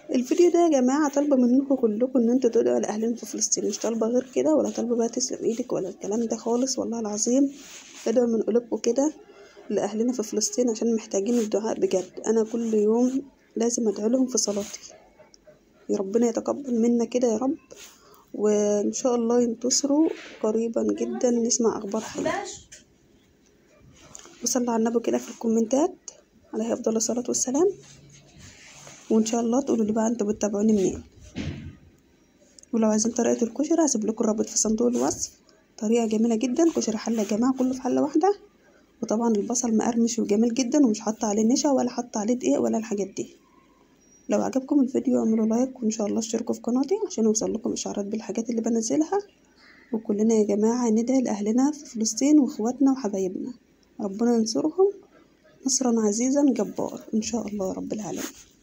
الفيديو ده يا جماعة طالبة منكم كلكم ان انتوا تدعوا لأهلنا في فلسطين مش طالبة غير كده ولا طالبة بقى تسلم ايدك ولا الكلام ده خالص والله العظيم ادعوا من قلوبكم كده لأهلنا في فلسطين عشان محتاجين الدعاء بجد أنا كل يوم لازم أدعو لهم في صلاتي يا ربنا يتقبل منا كده يا رب وإن شاء الله ينتصروا قريبا جدا نسمع أخبار حلوة وصلوا على النبي كده في الكومنتات عليه أفضل الصلاة والسلام وإن شاء الله تقولوا لي بقى انتوا بتتابعوني منين ولو عايزين طريقة الكشري هسيب لكم الرابط في صندوق الوصف طريقة جميلة جدا كشري حلة يا جماعة كله في حلة واحدة وطبعا البصل مقرمش وجميل جدا ومش حاطة عليه نشا ولا حاطة عليه دقيق ولا الحاجات دي لو عجبكم الفيديو اعملوا لايك وان شاء الله اشتركوا في قناتي عشان يوصل لكم اشعارات بالحاجات اللي بنزلها وكلنا يا جماعة ندعي لأهلنا في فلسطين واخواتنا وحبايبنا ربنا ينصرهم نصرا عزيزا جبار ان شاء الله رب العالمين